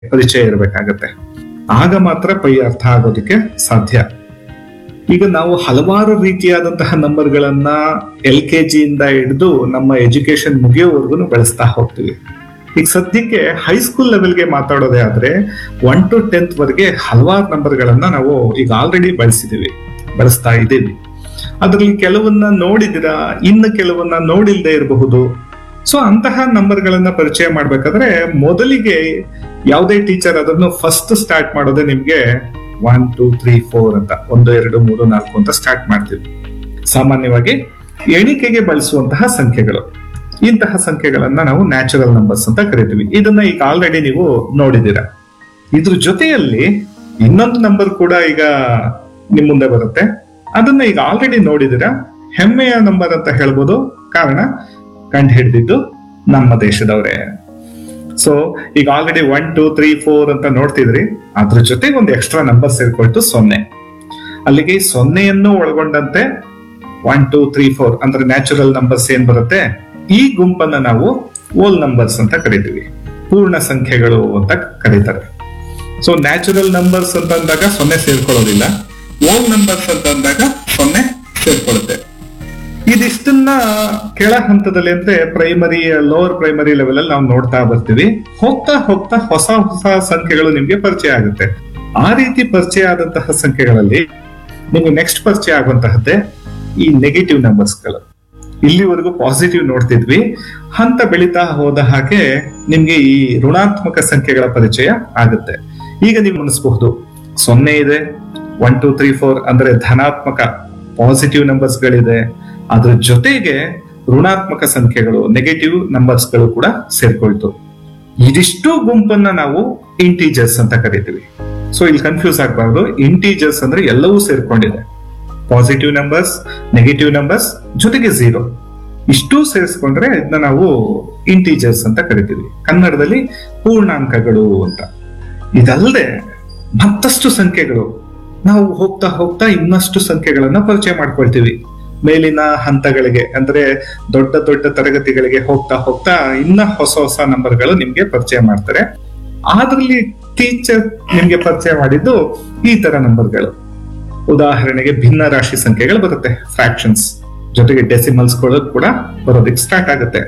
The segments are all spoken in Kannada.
ಪರಿಚಯ ಇರಬೇಕಾಗತ್ತೆ ಆಗ ಮಾತ್ರ ಪೈ ಅರ್ಥ ಆಗೋದಕ್ಕೆ ಸಾಧ್ಯ ಈಗ ನಾವು ಹಲವಾರು ರೀತಿಯಾದಂತಹ ನಂಬರ್ಗಳನ್ನ ಎಲ್ ಕೆ ಜಿಯಿಂದ ಹಿಡಿದು ನಮ್ಮ ಎಜುಕೇಶನ್ ಮುಗಿಯೋವರೆಗೂ ಬಳಸ್ತಾ ಹೋಗ್ತೀವಿ ಈಗ ಸದ್ಯಕ್ಕೆ ಹೈಸ್ಕೂಲ್ ಲೆವೆಲ್ಗೆ ಮಾತಾಡೋದೇ ಆದ್ರೆ ಒನ್ ಟು ಟೆಂತ್ ವರೆಗೆ ಹಲವಾರು ನಂಬರ್ಗಳನ್ನ ನಾವು ಈಗ ಆಲ್ರೆಡಿ ಬಳಸಿದೀವಿ ಬಳಸ್ತಾ ಇದ್ದೀವಿ ಅದರಲ್ಲಿ ಕೆಲವನ್ನ ನೋಡಿದಿರಾ ಇನ್ನು ಕೆಲವನ್ನ ನೋಡಿಲ್ದೇ ಇರಬಹುದು ಸೊ ಅಂತಹ ನಂಬರ್ಗಳನ್ನ ಪರಿಚಯ ಮಾಡ್ಬೇಕಾದ್ರೆ ಮೊದಲಿಗೆ ಯಾವುದೇ ಟೀಚರ್ ಅದನ್ನು ಫಸ್ಟ್ ಸ್ಟಾರ್ಟ್ ಮಾಡೋದೇ ನಿಮ್ಗೆ ಒನ್ ಟೂ ತ್ರೀ ಫೋರ್ ಅಂತ ಒಂದು ಎರಡು ಮೂರು ನಾಲ್ಕು ಅಂತ ಸ್ಟಾರ್ಟ್ ಮಾಡ್ತೀವಿ ಸಾಮಾನ್ಯವಾಗಿ ಎಣಿಕೆಗೆ ಬಳಸುವಂತಹ ಸಂಖ್ಯೆಗಳು ಇಂತಹ ಸಂಖ್ಯೆಗಳನ್ನ ನಾವು ನ್ಯಾಚುರಲ್ ನಂಬರ್ಸ್ ಅಂತ ಕರಿತೀವಿ ಇದನ್ನ ಈಗ ಆಲ್ರೆಡಿ ನೀವು ನೋಡಿದ್ದೀರಾ ಇದ್ರ ಜೊತೆಯಲ್ಲಿ ಇನ್ನೊಂದು ನಂಬರ್ ಕೂಡ ಈಗ ನಿಮ್ ಮುಂದೆ ಬರುತ್ತೆ ಅದನ್ನ ಈಗ ಆಲ್ರೆಡಿ ನೋಡಿದಿರ ಹೆಮ್ಮೆಯ ನಂಬರ್ ಅಂತ ಹೇಳ್ಬೋದು ಕಾರಣ ಕಂಡು ಹಿಡಿದಿದ್ದು ನಮ್ಮ ದೇಶದವರೇ ಸೊ ಈಗ already one two three four ಅಂತ ನೋಡ್ತಿದ್ರಿ ಅದ್ರ ಜೊತೆಗೆ ಒಂದು ಎಕ್ಸ್ಟ್ರಾ ನಂಬರ್ ಸೇರ್ಕೊಳ್ತು ಸೊನ್ನೆ ಅಲ್ಲಿಗೆ ಈ ಸೊನ್ನೆಯನ್ನು ಒಳಗೊಂಡಂತೆ ಒನ್ ಟೂ ತ್ರೀ ಫೋರ್ ಅಂದ್ರೆ ನ್ಯಾಚುರಲ್ ನಂಬರ್ಸ್ ಏನ್ ಬರುತ್ತೆ ಈ ಗುಂಪನ್ನ ನಾವು ಓಲ್ ನಂಬರ್ಸ್ ಅಂತ ಕರಿತೀವಿ ಪೂರ್ಣ ಸಂಖ್ಯೆಗಳು ಅಂತ ಕರೀತಾರೆ ಸೊ ನ್ಯಾಚುರಲ್ ನಂಬರ್ಸ್ ಅಂತ ಅಂದಾಗ ಸೊನ್ನೆ ಸೇರ್ಕೊಳ್ಳೋದಿಲ್ಲ ಓಲ್ ನಂಬರ್ಸ್ ಅಂತ ಅಂದಾಗ ಸೊನ್ನೆ ಸೇರ್ಕೊಳ್ಳುತ್ತೆ ಇದಿಷ್ಟನ್ನ ಕೆಳ ಹಂತದಲ್ಲಿ ಅಂದ್ರೆ ಪ್ರೈಮರಿ ಲೋವರ್ ಪ್ರೈಮರಿ ಲೆವೆಲ್ ಅಲ್ಲಿ ನಾವು ನೋಡ್ತಾ ಬರ್ತೀವಿ ಹೋಗ್ತಾ ಹೋಗ್ತಾ ಹೊಸ ಹೊಸ ಸಂಖ್ಯೆಗಳು ನಿಮ್ಗೆ ಪರಿಚಯ ಆಗುತ್ತೆ ಆ ರೀತಿ ಪರಿಚಯ ಆದಂತಹ ಸಂಖ್ಯೆಗಳಲ್ಲಿ ನಿಮ್ಗೆ ನೆಕ್ಸ್ಟ್ ಪರಿಚಯ ಆಗುವಂತಹದ್ದೇ ಈ ನೆಗೆಟಿವ್ ನಂಬರ್ಸ್ಗಳು ಇಲ್ಲಿವರೆಗೂ ಪಾಸಿಟಿವ್ ನೋಡ್ತಿದ್ವಿ ಹಂತ ಬೆಳೀತಾ ಹೋದ ಹಾಗೆ ನಿಮ್ಗೆ ಈ ಋಣಾತ್ಮಕ ಸಂಖ್ಯೆಗಳ ಪರಿಚಯ ಆಗುತ್ತೆ ಈಗ ನೀವು ಅನಿಸಬಹುದು ಸೊನ್ನೆ ಇದೆ ಒನ್ ಟೂ ತ್ರೀ ಫೋರ್ ಅಂದ್ರೆ ಧನಾತ್ಮಕ ಪಾಸಿಟಿವ್ ನಂಬರ್ಸ್ ಗಳಿದೆ ಅದ್ರ ಜೊತೆಗೆ ಋಣಾತ್ಮಕ ಸಂಖ್ಯೆಗಳು ನೆಗೆಟಿವ್ ನಂಬರ್ಸ್ ಗಳು ಕೂಡ ಸೇರ್ಕೊಳ್ತು ಇದಿಷ್ಟು ಗುಂಪನ್ನ ನಾವು ಇಂಟೀಜರ್ಸ್ ಅಂತ ಕರಿತೀವಿ ಸೊ ಇಲ್ಲಿ ಕನ್ಫ್ಯೂಸ್ ಆಗಬಾರ್ದು ಇಂಟೀಜರ್ಸ್ ಅಂದ್ರೆ ಎಲ್ಲವೂ ಸೇರ್ಕೊಂಡಿದೆ ಪಾಸಿಟಿವ್ ನಂಬರ್ಸ್ ನೆಗೆಟಿವ್ ನಂಬರ್ಸ್ ಜೊತೆಗೆ ಝೀರೋ ಇಷ್ಟು ಸೇರಿಸ್ಕೊಂಡ್ರೆ ಇದನ್ನ ನಾವು ಇಂಟೀಜರ್ಸ್ ಅಂತ ಕರಿತೀವಿ ಕನ್ನಡದಲ್ಲಿ ಪೂರ್ಣಾಂಕಗಳು ಅಂತ ಇದಲ್ಲದೆ ಮತ್ತಷ್ಟು ಸಂಖ್ಯೆಗಳು ನಾವು ಹೋಗ್ತಾ ಹೋಗ್ತಾ ಇನ್ನಷ್ಟು ಸಂಖ್ಯೆಗಳನ್ನ ಪರಿಚಯ ಮಾಡ್ಕೊಳ್ತೀವಿ ಮೇಲಿನ ಹಂತಗಳಿಗೆ ಅಂದ್ರೆ ದೊಡ್ಡ ದೊಡ್ಡ ತರಗತಿಗಳಿಗೆ ಹೋಗ್ತಾ ಹೋಗ್ತಾ ಇನ್ನ ಹೊಸ ಹೊಸ ನಂಬರ್ಗಳು ನಿಮ್ಗೆ ಪರಿಚಯ ಮಾಡ್ತಾರೆ ಅದ್ರಲ್ಲಿ ಟೀಚರ್ ನಿಮ್ಗೆ ಪರಿಚಯ ಮಾಡಿದ್ದು ಈ ತರ ನಂಬರ್ಗಳು ಉದಾಹರಣೆಗೆ ಭಿನ್ನ ರಾಶಿ ಸಂಖ್ಯೆಗಳು ಬರುತ್ತೆ ಫ್ರಾಕ್ಷನ್ಸ್ ಜೊತೆಗೆ ಡೆಸಿಮಲ್ಸ್ ಗಳು ಕೂಡ ಬರೋದಕ್ಕೆ ಸ್ಟಾರ್ಟ್ ಆಗುತ್ತೆ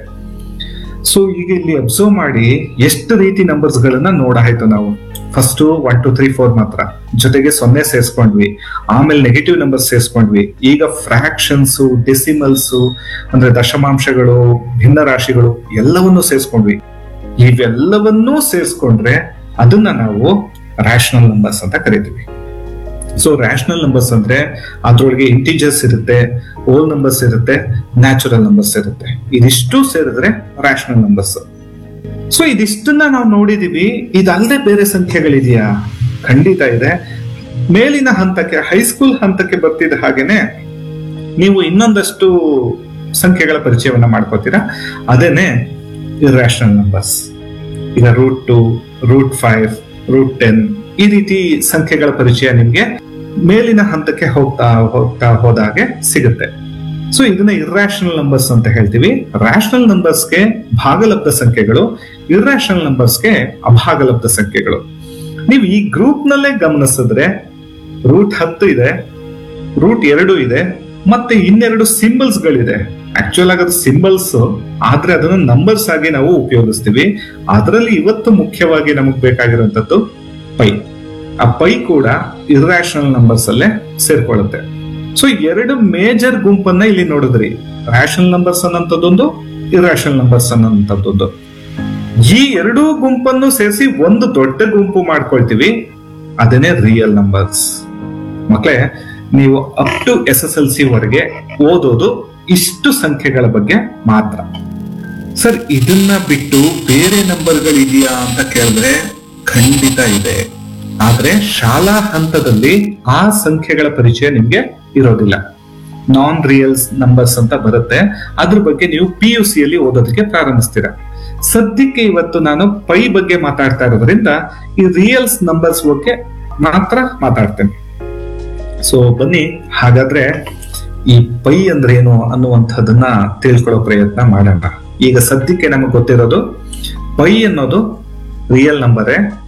ಸೊ ಈಗ ಇಲ್ಲಿ ಅಬ್ಸರ್ವ್ ಮಾಡಿ ಎಷ್ಟು ರೀತಿ ನಂಬರ್ಸ್ ಗಳನ್ನ ನೋಡಾಯ್ತು ನಾವು first one two three four ಮಾತ್ರ ಜೊತೆಗೆ ಸೊನ್ನೆ ಸೇರಿಸ್ಕೊಂಡ್ವಿ ಆಮೇಲೆ ನೆಗೆಟಿವ್ ನಂಬರ್ ಸೇರಿಸ್ಕೊಂಡ್ವಿ ಈಗ ಫ್ರಾಕ್ಷನ್ಸ್ ಡೆಸಿಮಲ್ಸ್ ಅಂದ್ರೆ ದಶಮಾಂಶಗಳು ಭಿನ್ನ ರಾಶಿಗಳು ಎಲ್ಲವನ್ನೂ ಸೇರಿಸ್ಕೊಂಡ್ವಿ ಇವೆಲ್ಲವನ್ನೂ ಸೇರಿಸ್ಕೊಂಡ್ರೆ ಅದನ್ನ ನಾವು ರ್ಯಾಷನಲ್ ನಂಬರ್ಸ್ ಅಂತ ಕರಿತೀವಿ ಸೊ ರ್ಯಾಷನಲ್ ನಂಬರ್ಸ್ ಅಂದ್ರೆ ಅದ್ರೊಳಗೆ ಇಂಟಿಜರ್ಸ್ ಇರುತ್ತೆ ಓಲ್ ನಂಬರ್ಸ್ ಇರುತ್ತೆ ನ್ಯಾಚುರಲ್ ನಂಬರ್ಸ್ ಇರುತ್ತೆ ಇದಿಷ್ಟು ಸೇರಿದ್ರೆ ರ್ಯಾಷನಲ್ ನಂಬರ್ಸ್ ಸೊ ಇದಿಷ್ಟನ್ನ ನಾವು ನೋಡಿದೀವಿ ಇದಲ್ಲದೆ ಬೇರೆ ಸಂಖ್ಯೆಗಳಿದೆಯಾ ಖಂಡಿತ ಇದೆ ಮೇಲಿನ ಹಂತಕ್ಕೆ ಹೈಸ್ಕೂಲ್ ಹಂತಕ್ಕೆ ಬರ್ತಿದ್ದ ಹಾಗೇನೆ ನೀವು ಇನ್ನೊಂದಷ್ಟು ಸಂಖ್ಯೆಗಳ ಪರಿಚಯವನ್ನ ಮಾಡ್ಕೋತೀರಾ ಅದೇನೆ ಇರ್ಯಾಷನಲ್ ನಂಬರ್ಸ್ ಈಗ root two root five root ten ಈ ರೀತಿ ಸಂಖ್ಯೆಗಳ ಪರಿಚಯ ನಿಮ್ಗೆ ಮೇಲಿನ ಹಂತಕ್ಕೆ ಹೋಗ್ತಾ ಹೋಗ್ತಾ ಹೋದಾಗೆ ಸಿಗುತ್ತೆ ಸೊ ಇದನ್ನ ಇರ್ರಾಷನಲ್ ನಂಬರ್ಸ್ ಅಂತ ಹೇಳ್ತೀವಿ ರ್ಯಾಷನಲ್ ನಂಬರ್ಸ್ಗೆ ಭಾಗಲಬ್ಧ ಸಂಖ್ಯೆಗಳು ಇರ್ರಾಷನಲ್ ನಂಬರ್ಸ್ಗೆ ಅಭಾಗಲಬ್ಧ ಸಂಖ್ಯೆಗಳು ನೀವು ಈ ಗ್ರೂಪ್ ನಲ್ಲೇ ಗಮನಿಸಿದ್ರೆ ರೂಟ್ ಹತ್ತು ಇದೆ ರೂಟ್ ಎರಡು ಇದೆ ಮತ್ತೆ ಇನ್ನೆರಡು ಸಿಂಬಲ್ಸ್ ಗಳಿದೆ ಆಕ್ಚುಲ್ ಆಗಿ ಅದು ಸಿಂಬಲ್ಸ್ ಆದ್ರೆ ಅದನ್ನು ನಂಬರ್ಸ್ ಆಗಿ ನಾವು ಉಪಯೋಗಿಸ್ತೀವಿ ಅದರಲ್ಲಿ ಇವತ್ತು ಮುಖ್ಯವಾಗಿ ನಮಗ್ ಬೇಕಾಗಿರುವಂತದ್ದು ಪೈ ಆ ಪೈ ಕೂಡ ಇರ್ರಾಷನಲ್ ನಂಬರ್ಸ್ ಅಲ್ಲೇ ಸೇರ್ಕೊಳ್ಳುತ್ತೆ ಸೊ ಎರಡು ಮೇಜರ್ ಗುಂಪನ್ನ ಇಲ್ಲಿ ನೋಡಿದ್ರಿ ರ್ಯಾಷನಲ್ ನಂಬರ್ಸ್ ಅನ್ನೋಂಥದ್ದೊಂದು ಇರ್ರಾಷನಲ್ ನಂಬರ್ಸ್ ಅನ್ನೋಂಥದ್ದೊಂದು ಈ ಎರಡೂ ಗುಂಪನ್ನು ಸೇರಿಸಿ ಒಂದು ದೊಡ್ಡ ಗುಂಪು ಮಾಡ್ಕೊಳ್ತೀವಿ ಅದೇನೆ ರಿಯಲ್ ನಂಬರ್ಸ್ ಮಕ್ಳೇ ನೀವು up to S S L C ವರೆಗೆ ಓದೋದು ಇಷ್ಟು ಸಂಖ್ಯೆಗಳ ಬಗ್ಗೆ ಮಾತ್ರ ಸರ್ ಇದನ್ನ ಬಿಟ್ಟು ಬೇರೆ ನಂಬರ್ಗಳಿದೆಯಾ ಅಂತ ಕೇಳಿದ್ರೆ ಖಂಡಿತ ಇದೆ ಆದ್ರೆ ಶಾಲಾ ಹಂತದಲ್ಲಿ ಆ ಸಂಖ್ಯೆಗಳ ಪರಿಚಯ ನಿಮ್ಗೆ ಇರೋದಿಲ್ಲ ನಾನ್ ರಿಯಲ್ಸ್ ನಂಬರ್ಸ್ ಅಂತ ಬರುತ್ತೆ ಅದ್ರ ಬಗ್ಗೆ ನೀವು ಪಿ ಯು ಸಿ ಅಲ್ಲಿ ಓದೋದಕ್ಕೆ ಪ್ರಾರಂಭಿಸ್ತೀರಾ ಸದ್ಯಕ್ಕೆ ಇವತ್ತು ನಾನು ಪೈ ಬಗ್ಗೆ ಮಾತಾಡ್ತಾ ಇರೋದ್ರಿಂದ ಈ ರಿಯಲ್ಸ್ ನಂಬರ್ಸ್ ಬಗ್ಗೆ ಮಾತ್ರ ಮಾತಾಡ್ತೇನೆ ಸೊ ಬನ್ನಿ ಹಾಗಾದ್ರೆ ಈ ಪೈ ಅಂದ್ರೆ ಏನು ಅನ್ನುವಂಥದ್ದನ್ನ ತಿಳ್ಕೊಳ್ಳೋ ಪ್ರಯತ್ನ ಮಾಡೋಣ ಈಗ ಸದ್ಯಕ್ಕೆ ನಮಗೆ ಗೊತ್ತಿರೋದು ಪೈ ಅನ್ನೋದು ರಿಯಲ್ ನಂಬರೇ